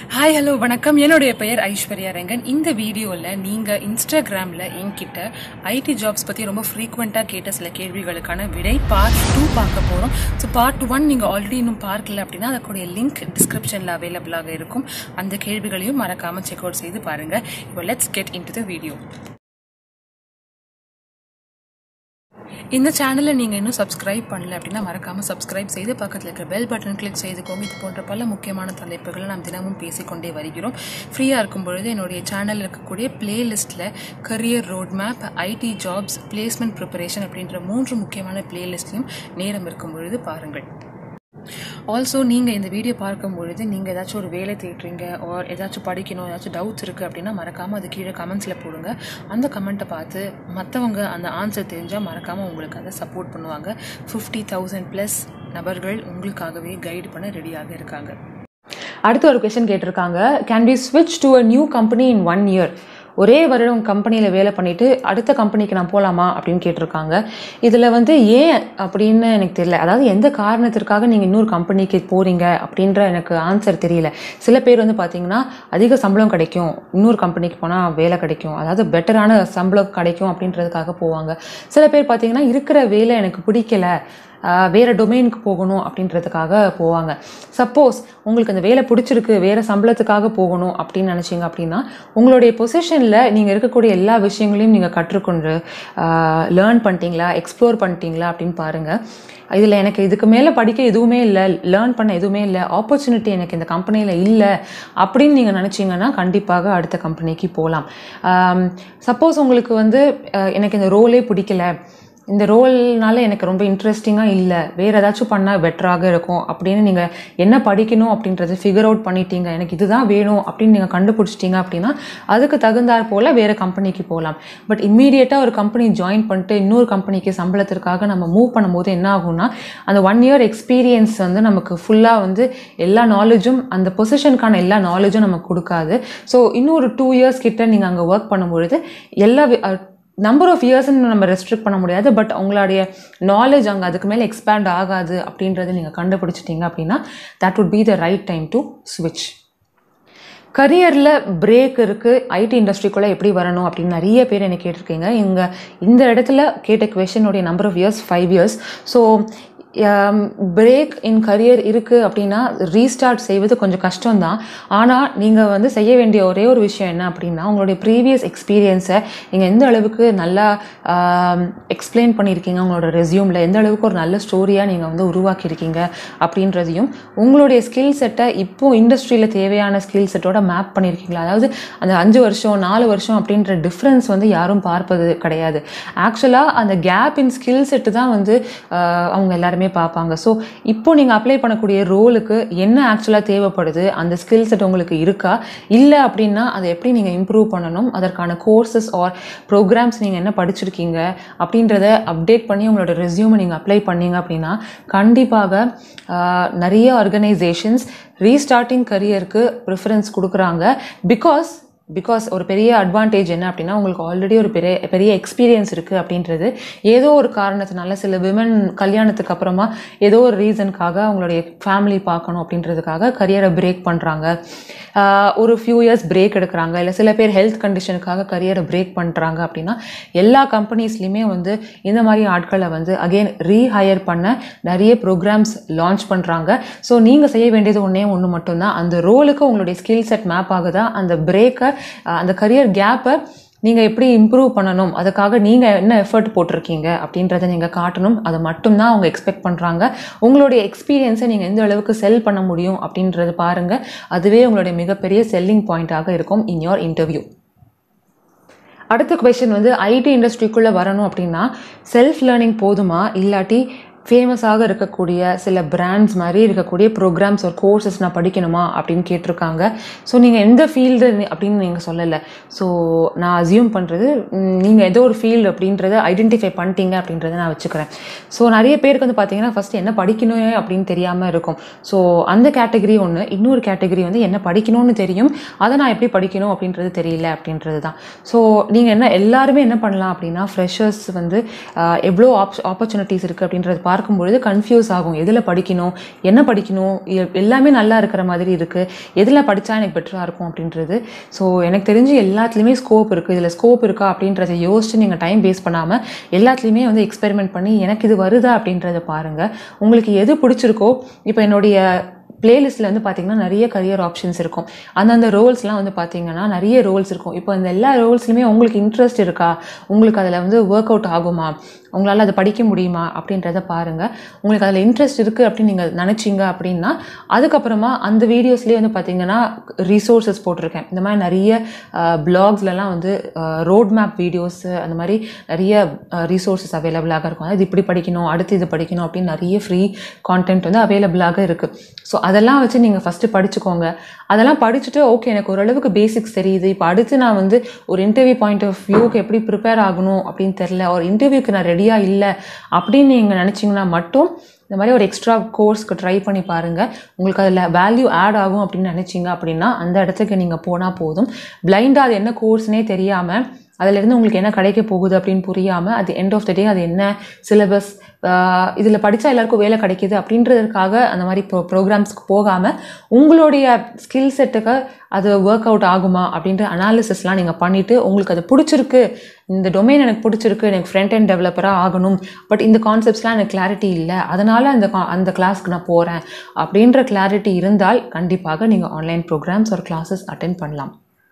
hi hello வணக்கம் என்னுடைய பெயர் ஐஸ்வர்யா ரெங்கன் இந்த வீடியோவில் நீங்கள் இன்ஸ்டாகிராமில் என்கிட்ட ஐடி ஜாப்ஸ் பற்றி ரொம்ப ஃப்ரீக்வெண்ட்டாக கேட்ட சில கேள்விகளுக்கான விடை பார்ட் டூ பார்க்க போகிறோம் ஸோ பார்ட் ஒன் நீங்கள் ஆல்ரெடி இன்னும் பார்க்கல அப்படின்னா அதற்குடைய லிங்க் டிஸ்கிரிப்ஷனில் அவைலபிளாக இருக்கும் அந்த கேள்விகளையும் மறக்காமல் செக் அவுட் செய்து பாருங்கள் இப்போ let's get into the video இந்த சேனலை நீங்கள் இன்னும் சப்ஸ்கிரைப் பண்ணல அப்படின்னா மறக்காமல் சப்ஸ்கிரைப் செய்து பக்கத்தில் இருக்கிற பெல் பட்டன் கிளிக் செய்துக்கோங்க இது போன்ற பல முக்கியமான தலைப்புகளை நாம் தினமும் பேசிக்கொண்டே வருகிறோம் ஃப்ரீயாக இருக்கும் பொழுது என்னுடைய சேனலில் இருக்கக்கூடிய பிளேலிஸ்ட்டில் career road map IT jobs placement preparation அப்படின்ற மூன்று முக்கியமான பிளேலிஸ்ட்லையும் நேரம் இருக்கும் பொழுது பாருங்கள் ஆல்சோ நீங்கள் இந்த வீடியோ பார்க்கும் பொழுது நீங்கள் ஏதாச்சும் ஒரு வேலை தேடுறீங்க ஆர் ஏதாச்சும் படிக்கணும் ஏதாச்சும் டவுட்ஸ் இருக்குது அப்படின்னா மறக்காமல் அது கீழே கமெண்ட்ஸில் போடுங்க அந்த கமெண்ட்டை பார்த்து மற்றவங்க அந்த ஆன்சர் தெரிஞ்சால் மறக்காமல் உங்களுக்கு அதை சப்போர்ட் பண்ணுவாங்க ஃபிஃப்டி தௌசண்ட் ப்ளஸ் நபர்கள் உங்களுக்காகவே கைடு பண்ண ரெடியாக இருக்காங்க அடுத்து ஒரு கொஷின் கேட்டிருக்காங்க கேன் வி ஸ்விட்ச் to a new company in one year ஒரே வருடம் கம்பெனியில் வேலை பண்ணிட்டு அடுத்த கம்பெனிக்கு நான் போகலாமா அப்படின்னு கேட்டிருக்காங்க இதில் வந்து ஏன் அப்படின்னு எனக்கு தெரியல அதாவது எந்த காரணத்திற்காக நீங்கள் இன்னொரு கம்பெனிக்கு போகிறீங்க அப்படின்ற எனக்கு ஆன்சர் தெரியல சில பேர் வந்து பார்த்தீங்கன்னா அதிக சம்பளம் கிடைக்கும் இன்னொரு கம்பெனிக்கு போனால் வேலை கிடைக்கும் அதாவது பெட்டரான சம்பளம் கிடைக்கும் அப்படின்றதுக்காக போவாங்க சில பேர் பார்த்தீங்கன்னா இருக்கிற வேலை எனக்கு பிடிக்கல ஆஹ் வேற டொமைனுக்கு போகணும் அப்படின்றதுக்காக போவாங்க சப்போஸ் உங்களுக்கு அந்த வேலை பிடிச்சிருக்கு வேற சம்பளத்துக்காக போகணும் அப்படின்னு நினச்சிங்க அப்படின்னா உங்களுடைய பொசிஷனில் நீங்கள் இருக்கக்கூடிய எல்லா விஷயங்களையும் நீங்கள் கற்றுக்கொண்டு லேர்ன் பண்ணிட்டீங்களா எக்ஸ்ப்ளோர் பண்ணிட்டீங்களா அப்படின்னு பாருங்கள் இதில் எனக்கு இதுக்கு மேலே படிக்க எதுவுமே இல்லை லேர்ன் பண்ண எதுவுமே இல்லை ஆப்பர்ச்சுனிட்டி எனக்கு இந்த கம்பெனியில் இல்லை அப்படின்னு நீங்கள் நினச்சிங்கன்னா கண்டிப்பாக அடுத்த கம்பெனிக்கு போகலாம் சப்போஸ் உங்களுக்கு வந்து அஹ், எனக்கு இந்த ரோலே பிடிக்கல இந்த ரோல்னால எனக்கு ரொம்ப இன்ட்ரெஸ்டிங்காக இல்லை வேறு ஏதாச்சும் பண்ணால் பெட்டராக இருக்கும் அப்படின்னு நீங்கள் என்ன படிக்கணும் அப்படின்றத ஃபிகர் அவுட் பண்ணிட்டீங்க எனக்கு இதுதான் வேணும் அப்படின்னு நீங்கள் கண்டுபிடிச்சிட்டீங்க அப்படின்னா அதுக்கு தகுந்தாற் போல் வேறு கம்பெனிக்கு போகலாம் பட் இம்மீடியட்டாக ஒரு கம்பெனி ஜாயின் பண்ணிட்டு இன்னொரு கம்பெனிக்கு சம்பளத்திற்காக நம்ம மூவ் பண்ணும்போது என்ன ஆகும்னா அந்த ஒன் இயர் எக்ஸ்பீரியன்ஸ் வந்து நமக்கு ஃபுல்லாக வந்து எல்லா நாலேஜும் அந்த பொசிஷனுக்கான எல்லா நாலேஜும் நமக்கு கொடுக்காது ஸோ இன்னொரு டூ இயர்ஸ் கிட்ட நீங்கள் அங்கே ஒர்க் பண்ணும்பொழுது எல்லா வி- அஹ் நம்பர் ஆஃப் இயர்ஸ்ன்னு நம்ம ரெஸ்ட்ரிக்ட் பண்ண முடியாது பட் உங்களுடைய நாலேஜ் அங்கே அதுக்கு மேலே எக்ஸ்பேண்ட் ஆகாது அப்படின்றத நீங்கள் கண்டுபிடிச்சிட்டீங்க அப்படின்னா that would be the right time to ஸ்விட்ச் கரியரில் பிரேக் இருக்குது ஐடி இண்டஸ்ட்ரிக்குள்ளே எப்படி வரணும் அப்படின்னு நிறைய பேர் என்ன கேட்டிருக்கீங்க இங்கே இந்த இடத்துல கேட்ட கொஷனுடைய number of years five years so break in career இருக்குது அப்படின்னா ரீஸ்டார்ட் செய்வது கொஞ்சம் கஷ்டம்தான் ஆனால் நீங்கள் வந்து செய்ய வேண்டிய ஒரே ஒரு விஷயம் என்ன அப்படின்னா உங்களுடைய ப்ரீவியஸ் எக்ஸ்பீரியன்ஸை நீங்கள் எந்த அளவுக்கு நல்லா எக்ஸ்பிளைன் பண்ணியிருக்கீங்க உங்களோட ரெஸ்யூமில் எந்த அளவுக்கு ஒரு நல்ல ஸ்டோரியாக நீங்கள் வந்து உருவாக்கியிருக்கீங்க அப்படின்றதையும் உங்களுடைய ஸ்கில் செட்டை இப்போ இண்டஸ்ட்ரியில் தேவையான ஸ்கில் செட்டோட மேப் பண்ணியிருக்கீங்களா அதாவது அந்த அஞ்சு வருஷம் நாலு வருஷம் அப்படின்ற டிஃப்ரென்ஸ் வந்து யாரும் பார்ப்பது கிடையாது ஆக்சுவலாக அந்த கேப் இன் ஸ்கில் செட்டு தான் வந்து ஆஹ், அவங்க எல்லாருமே பார்ப்பாங்க ஸோ இப்போ நீங்கள் அப்ளை பண்ணக்கூடிய ரோலுக்கு என்ன ஆக்சுவலாக தேவைப்படுது அந்த ஸ்கில் செட் உங்களுக்கு இருக்கா இல்லை அப்படின்னா அதை எப்படி நீங்கள் இம்ப்ரூவ் பண்ணணும் அதற்கான கோர்சஸ் ஆர் ப்ரோக்ராம்ஸ் நீங்கள் என்ன படிச்சிருக்கீங்க அப்படின்றத அப்டேட் பண்ணி உங்களோட ரெஸ்யூமை நீங்கள் அப்ளை பண்ணீங்க அப்படின்னா கண்டிப்பாக ஆஹ், நிறைய ஆர்கனைசேஷன்ஸ் ரீஸ்டார்டிங் கரியருக்கு ப்ரிஃபரன்ஸ் கொடுக்குறாங்க பிகாஸ் பிகாஸ் ஒரு பெரிய அட்வான்டேஜ் என்ன அப்படின்னா உங்களுக்கு ஆல்ரெடி ஒரு பெரிய பெரிய எக்ஸ்பீரியன்ஸ் இருக்குது அப்படின்றது ஏதோ ஒரு காரணத்தினால சில விமன் கல்யாணத்துக்கு அப்புறமா ஏதோ ஒரு ரீசனுக்காக அவங்களுடைய ஃபேமிலி பார்க்கணும் அப்படின்றதுக்காக கரியரை பிரேக் பண்ணுறாங்க ஒரு ஃபியூ இயர்ஸ் பிரேக் எடுக்கிறாங்க இல்லை சில பேர் ஹெல்த் கண்டிஷனுக்காக கரியரை பிரேக் பண்ணுறாங்க அப்படின்னா எல்லா கம்பெனிஸ்லையுமே வந்து இந்த மாதிரி ஆட்களை வந்து அகெயின் ரீஹையர் பண்ண நிறைய ப்ரோக்ராம்ஸ் லான்ச் பண்ணுறாங்க ஸோ நீங்கள் செய்ய வேண்டியது ஒன்றே ஒன்று மட்டும்தான் அந்த ரோலுக்கு உங்களுடைய ஸ்கில் செட் மேப் ஆகுதா அந்த பிரேக்கை அந்த கரியர் கேப்பை நீங்கள் எப்படி இம்ப்ரூவ் பண்ணணும் அதுக்காக நீங்கள் என்ன எஃபர்ட் போட்டிருக்கீங்க அப்படின்றத நீங்கள் காட்டணும் அதை மட்டும்தான் அவங்க எக்ஸ்பெக்ட் பண்ணுறாங்க உங்களுடைய எக்ஸ்பீரியன்ஸை நீங்கள் எந்த அளவுக்கு செல் பண்ண முடியும் அப்படின்றத பாருங்கள் அதுவே உங்களுடைய மிகப்பெரிய செல்லிங் பாயிண்ட்டாக இருக்கும் இன் யோர் இன்டர்வியூ அடுத்த கொஷின் வந்து ஐடி இண்டஸ்ட்ரிக்குள்ளே வரணும் அப்படின்னா செல்ஃப் லேர்னிங் போதுமா இல்லாட்டி ஃபேமஸாக இருக்கக்கூடிய சில பிராண்ட்ஸ் மாதிரி இருக்கக்கூடிய ப்ரோக்ராம்ஸ் ஒரு கோர்சஸ் நான் படிக்கணுமா அப்படின்னு கேட்டிருக்காங்க ஸோ நீங்கள் எந்த ஃபீல்டு அப்படின்னு நீங்கள் சொல்லலை ஸோ நான் அசியூம் பண்ணுறது நீங்கள் ஏதோ ஒரு ஃபீல்டு அப்படின்றத ஐடென்டிஃபை பண்ணிட்டீங்க அப்படின்றத நான் வச்சுக்கிறேன் ஸோ நிறைய பேருக்கு வந்து பார்த்தீங்கன்னா ஃபஸ்ட்டு என்ன படிக்கணும் அப்படின்னு தெரியாமல் இருக்கும் ஸோ அந்த கேட்டகரி ஒன்று இன்னொரு கேட்டகரி வந்து என்ன படிக்கணும்னு தெரியும் அதை நான் எப்படி படிக்கணும் அப்படின்றது தெரியல அப்படின்றது தான் ஸோ நீங்கள் என்ன எல்லாருமே என்ன பண்ணலாம் அப்படின்னா ஃப்ரெஷர்ஸ் வந்து ஆஹ், எவ்வளோ ஆப் ஆப்பர்ச்சுனிட்டிஸ் இருக்குது அப்படின்றது பார்க்கும்பொழுது கன்ஃபியூஸ் ஆகும் எதில் படிக்கணும் என்ன படிக்கணும் எ- எல்லாமே நல்லா இருக்கிற மாதிரி இருக்குது எதில் படித்தா எனக்கு பெட்டராக இருக்கும் அப்படின்றது ஸோ எனக்கு தெரிஞ்சு எல்லாத்துலேயுமே ஸ்கோப் இருக்குது இதில் ஸ்கோப் இருக்கா அப்படின்றத யோசிச்சு நீங்கள் டைம் வேஸ்ட் பண்ணாமல் எல்லாத்துலேயுமே வந்து எக்ஸ்பெரிமெண்ட் பண்ணி எனக்கு இது வருதா அப்படின்றத பாருங்கள் உங்களுக்கு எது பிடிச்சிருக்கோ இப்போ என்னுடைய பிளேலிஸ்ட்டில் வந்து பார்த்தீங்கன்னா நிறைய கரியர் ஆப்ஷன்ஸ் இருக்கும் அந்தந்த ரோல்ஸ்லாம் வந்து பார்த்தீங்கன்னா நிறைய ரோல்ஸ் இருக்கும் இப்போ இந்த எல்லா ரோல்ஸ்லையுமே உங்களுக்கு இன்ட்ரெஸ்ட் இருக்கா உங்களுக்கு அதில் வந்து ஒர்க் அவுட் ஆகுமா உங்களால் அதை படிக்க முடியுமா அப்படின்றத பாருங்கள் உங்களுக்கு அதில் இன்ட்ரெஸ்ட் இருக்குது அப்படின்னு நீங்கள் நினச்சிங்க அப்படின்னா அதுக்கப்புறமா அந்த வீடியோஸ்லேயே வந்து பார்த்தீங்கன்னா ரிசோர்ஸஸ் போட்டிருக்கேன் இந்த மாதிரி நிறைய பிளாக்ஸ்லலாம் வந்து ரோட் மேப் வீடியோஸு அந்த மாதிரி நிறைய ரிசோர்ஸஸ் அவைலபிளாக இருக்கும் அதாவது இப்படி படிக்கணும் அடுத்து இது படிக்கணும் அப்படின்னு நிறைய ஃப்ரீ கான்டென்ட் வந்து அவைலபிளாக இருக்குது ஸோ அதெல்லாம் வச்சு நீங்கள் ஃபஸ்ட்டு படிச்சுக்கோங்க அதெல்லாம் படிச்சுட்டு ஓகே எனக்கு ஓரளவுக்கு பேசிக்ஸ் தெரியுது இப்போ அடுத்து நான் வந்து ஒரு இன்டர்வியூ பாயிண்ட் ஆஃப் வியூக்கு எப்படி ப்ரிப்பேர் ஆகணும் அப்படின்னு தெரில ஒரு இன்டர்வியூக்கு நான் ரெடியாக இல்லை அப்படின்னு நீங்கள் நினச்சிங்கன்னா மட்டும் இந்த மாதிரி ஒரு எக்ஸ்ட்ரா கோர்ஸ்க்கு ட்ரை பண்ணி பாருங்கள் உங்களுக்கு அதில் வேல்யூ ஆட் ஆகும் அப்படின்னு நினச்சிங்க அப்படின்னா அந்த இடத்துக்கு நீங்கள் போனால் போதும் பிளைண்டாக அது என்ன கோர்ஸ்னே தெரியாமல் அதிலிருந்து உங்களுக்கு என்ன கிடைக்க போகுது அப்படின்னு புரியாமல் அது எண்ட் ஆஃப் த டே அது என்ன சிலபஸ் இதில் படித்தா எல்லாருக்கும் வேலை கிடைக்கிது அப்படின்றதுக்காக அந்த மாதிரி ப்ரோ ப்ரோக்ராம்ஸ்க்கு போகாமல் உங்களுடைய ஸ்கில் செட்டுக்கு அது ஒர்க் அவுட் ஆகுமா அப்படின்ற அனாலிசிஸ்லாம் நீங்கள் பண்ணிவிட்டு உங்களுக்கு அது பிடிச்சிருக்கு இந்த டொமைன் எனக்கு பிடிச்சிருக்கு எனக்கு ஃப்ரண்ட் அண்ட் டெவலப்பராக ஆகணும் பட் இந்த கான்செப்ட்ஸ்லாம் எனக்கு கிளாரிட்டி இல்லை அதனால் அந்த கா- அந்த கிளாஸ்க்கு நான் போகிறேன் அப்படின்ற கிளாரிட்டி இருந்தால் கண்டிப்பாக நீங்கள் ஆன்லைன் ப்ரோக்ராம்ஸ் ஒரு கிளாஸஸ் அட்டென்ட் பண்ணலாம்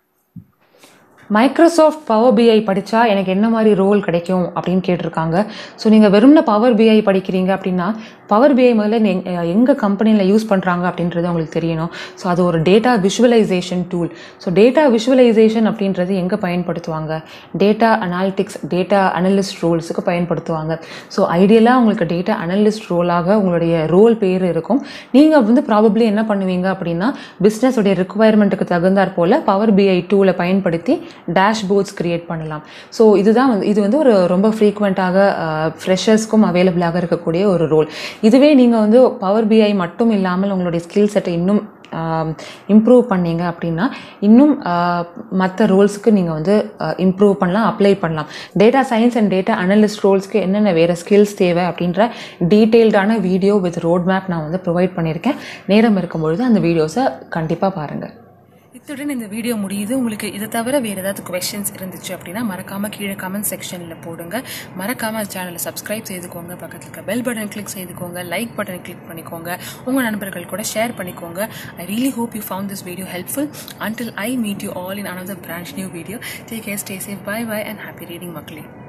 மைக்ரோசாஃப்ட் பவர் பிஐ படித்தா எனக்கு என்ன மாதிரி ரோல் கிடைக்கும் அப்படின்னு கேட்டிருக்காங்க ஸோ நீங்கள் வெறும்ன பவர் பிஐ படிக்கிறீங்க அப்படின்னா பவர் பிஐ முதல்ல நீ- அஹ் எங்க கம்பெனியில் யூஸ் பண்ணுறாங்க அப்படின்றது உங்களுக்கு தெரியணும் ஸோ அது ஒரு data visualisation tool so data visualisation அப்படின்றது எங்கே பயன்படுத்துவாங்க டேட்டா அனாலிட்டிக்ஸ் டேட்டா அனலிஸ்ட் ரோல்ஸுக்கு பயன்படுத்துவாங்க ஸோ ஐடியலாக உங்களுக்கு டேட்டா அனலிஸ்ட் ரோலாக உங்களுடைய ரோல் பேர் இருக்கும் நீங்கள் வந்து ப்ராபப்ளி என்ன பண்ணுவீங்க அப்படின்னா பிஸ்னஸ் உடைய ரிக்குவயர்மெண்ட்டுக்கு தகுந்தாற் போல் பவர் பிஐ டூலை பயன்படுத்தி டேஷ்போர்ட்ஸ் கிரியேட் பண்ணலாம் ஸோ இதுதான் வந்து இது வந்து ஒரு ரொம்ப ஃப்ரீக்வெண்ட்டாக ஃப்ரெஷர்ஸ்க்கும் அவைலபிளாக இருக்கக்கூடிய ஒரு ரோல் இதுவே நீங்கள் வந்து பவர் பிஐ மட்டும் இல்லாமல் உங்களுடைய ஸ்கில் செட்டை இன்னும் இம்ப்ரூவ் பண்ணீங்க அப்படின்னா இன்னும் மற்ற ரோல்ஸுக்கு நீங்கள் வந்து இம்ப்ரூவ் பண்ணலாம் அப்ளை பண்ணலாம் data science and data analyst ரோல்ஸ்க்கு என்னென்ன வேறு ஸ்கில்ஸ் தேவை அப்படின்ற டீட்டெயில்டான வீடியோ வித் ரோட் மேப் நான் வந்து ப்ரொவைட் பண்ணியிருக்கேன் நேரம் இருக்கும்பொழுது அந்த வீடியோஸை கண்டிப்பாக பாருங்கள் இத்துடன் இந்த வீடியோ முடியுது உங்களுக்கு இதை தவிர வேறு ஏதாவது கொஷின்ஸ் இருந்துச்சு அப்படின்னா மறக்காம கீழே கமெண்ட் செக்ஷனில் போடுங்க மறக்காம சேனலை சப்ஸ்கிரைப் செய்துக்கோங்க பக்கத்தில் இருக்க பெல் பட்டன் கிளிக் செய்துக்கோங்க லைக் பட்டன் கிளிக் பண்ணிக்கோங்க உங்கள் நண்பர்கள் கூட ஷேர் பண்ணிக்கோங்க I really hope you found this video helpful until I meet you all in another branch new video take care stay safe bye bye and happy reading மக்களே